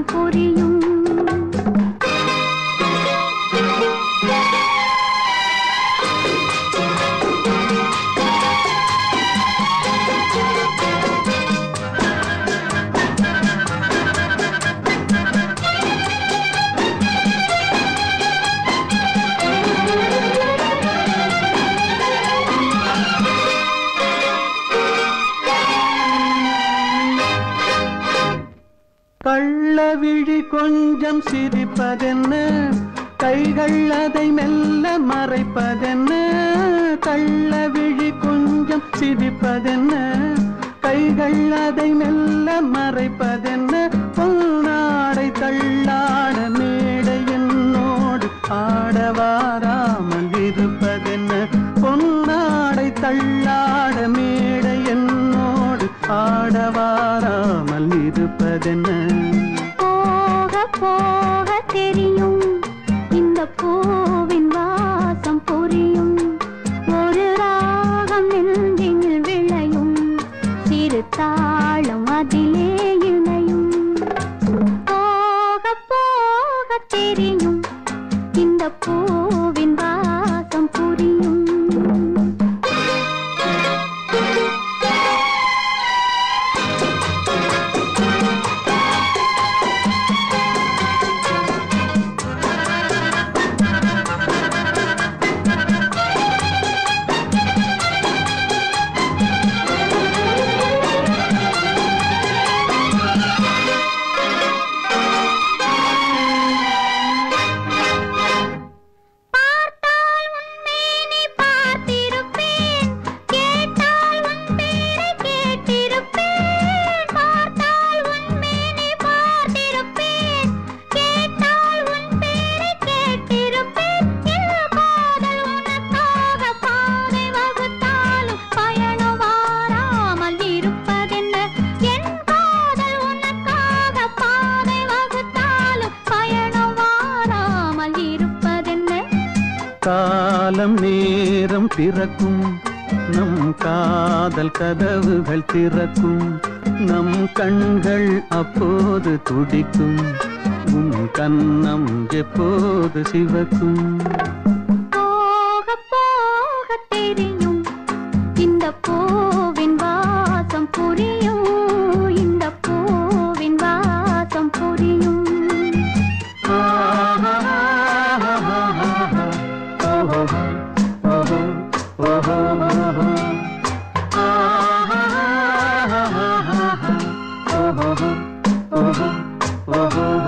புரியும் கள்ளவிழி கொஞ்சம் சிரிப்பதென்ன கைகள் அதை மெல்ல மறைப்பதென்ன கள்ளவிழி கொஞ்சம் சிரிப்பதென்ன கைகள் அதை மெல்ல மறைப்பதென்ன பொன்னாடை தள்ளாட மேடை என்னோடு ஆடவாராமல் இருப்பதென்ன பொன்னாடை தள்ளாட மேடை என்னோடு ஆடவாராமல் இருப்பதென்ன போக போக தெரியும் இந்த பூவின் வாசம் புரியும் ஒரு ராகம் நெஞ்சினில் விளையும் சிறு தாளம் அதிலே இணையும் போக போக தெரியும் இந்த பூவின் வாசம் புரியும் பார்த்தால் உன் மேனி பார்த்திருப்பேன் கேட்டால் உன் பேரை கேட்டிருப்பேன் பார்த்தால் உன் மேனி பார்த்திருப்பேன் கேட்டால் உன் பேரை கேட்டிருப்பேன் என் காதல் உனக்காக பாதை வகுத்தாலும் பயணம் வாராமல் இருப்பதென்ன என் காதல் உனக்காக பாதை வகுத்தாலும் பயணம் வாராமல் இருப்பதென்ன காலம் நேரம் பிறக்கும் நம் காதல் கதவுகள் திறக்கும் நம் கண்கள் அப்போது துடிக்கும் உன் கன்னம் எப்போது சிவக்கும் போக போக தெரியும் இந்த பூவின் வாசம் புரியும் இந்த பூவின் வாசம் புரியும் Oh